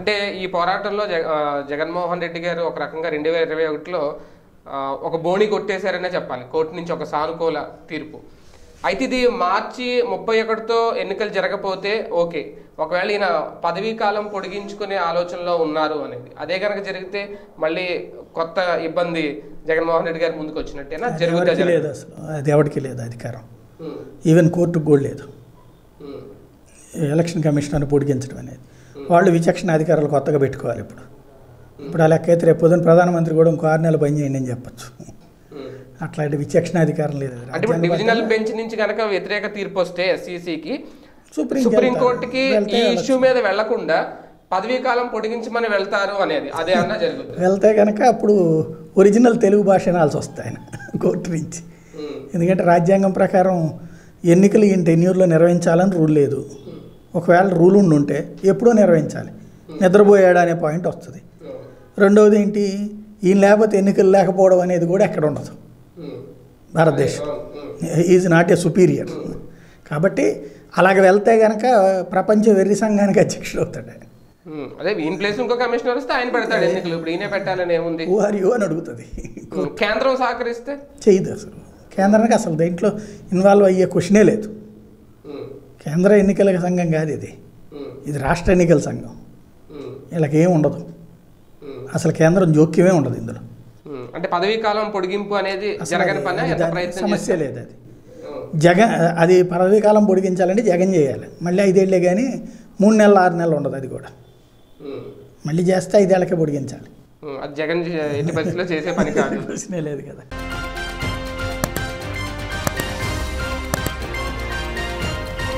అంటే ఈ పోరాటంలో జగ ఆ, జగన్మోహన్ రెడ్డి గారు ఒక రకంగా రెండు వేల ఇరవై ఒకటిలో ఆ, ఒక బోణి కొట్టేశారనే చెప్పాలి కోర్టు నుంచి ఒక సానుకూల తీర్పు అయితే ఇది మార్చి ముప్పై ఒకటితో ఎన్నికలు జరగపోతే ఓకే ఒకవేళ ఈయన పదవీ కాలం పొడిగించుకునే ఆలోచనలో ఉన్నారు అనేది అదే కనుక జరిగితే మళ్ళీ కొత్త ఇబ్బంది జగన్మోహన్ రెడ్డి గారి ముందుకు వచ్చినట్టేనా జరుగుతా ఎవరికి లేదు అసలు అది ఎవరికి లేదు అధికారం ఈవెన్ కోర్టుకు కూడా లేదు ఎలక్షన్ కమిషనర్ పొడిగించడం అనేది వాళ్ళు విచక్షణ అధికారులు కొత్తగా పెట్టుకోవాలి ఇప్పుడు ఇప్పుడు ఆ లెక్క అయితే రేపు పొద్దున్న ప్రధానమంత్రి కూడా ఇంకో ఆరు నెలలు పని చేయండి అని చెప్పచ్చు అట్లాంటి విచక్షణ అధికారం లేదు అంటే ఇప్పుడు డివిజనల్ బెంచ్ నుంచి కనుక వ్యతిరేక తీర్పు వస్తే ఎస్సీసీకి సుప్రీం సుప్రీం కోర్టుకి వెళ్తే ఈ ఇష్యూ మీద వెళ్లకుండా పదవీ కాలం పొడిగించమని వెళ్తారు అనేది అదే అన్నా జరుగుతుంది వెళ్తే కనుక అప్పుడు ఒరిజినల్ తెలుగు భాష అనాల్సి వస్తాయి ఆయన కోర్టు నుంచి ఉమ్, ఎందుకంటే రాజ్యాంగం ప్రకారం ఎన్నికలు ఈయన టెన్యూర్లో నిర్వహించాలని రూల్ లేదు ఒకవేళ రూల్ ఉండి ఉంటే ఎప్పుడో నిర్వహించాలి నిద్రపోయాడు అనే పాయింట్ వస్తుంది ఉమ్, రెండవది ఏంటి ఈయన లేకపోతే ఎన్నికలు లేకపోవడం అనేది కూడా ఎక్కడ ఉండదు ఉమ్, Bharatadesham um, is not a superior కాబట్టి అలాగ వెళ్తే గనక ప్రపంచ వెర్రి సంఘానికి అధ్యక్షుడు అవుతాడు ఆయన ఉమ్. అదే ఈయన ప్లేస్ ఇంకో కమిషనర్ వస్తే ఆయన పెడతాడు ఎన్నికలు ఇప్పుడు ఈయనే పెట్టాలని ఏముంది హూ ఆర్ యూ అని అడుగుతుంది ఉమ్, కేంద్రం సహకరిస్తే చేయదు అసలు కేంద్రానికి అసలు దేంట్లో ఇన్వాల్వ్ అయ్యే క్వశ్చనే లేదు ఉమ్, కేంద్ర ఎన్నికల సంఘం కాదు ఇది ఉమ్, ఇది రాష్ట్ర ఎన్నికల సంఘం ఉమ్, వీళ్ళకి ఏం ఉండదు ఉమ్, అసలు కేంద్రం జోక్యమే ఉండదు ఇందులో ఉమ్. అంటే పదవీ కాలం పొడిగింపు అనేది అసలు జరగని పని అది ఎంత దాని ప్రయత్నం సమస్య చేసినా. లేదు అది ఉమ్, జగన్ అది పదవీ కాలం పొడిగించాలంటే జగన్ చేయాలి మళ్ళీ ఐదేళ్లే కానీ మూడు నెలలు ఆరు నెలలు ఉండదు అది కూడా ఉమ్, మళ్ళీ చేస్తే ఐదేళ్లకే పొడిగించాలి ఉమ్. అది జగన్ ఎట్టి పరిస్థితిలో చేసే పని కాదు ప్రశ్నే లేదు కదా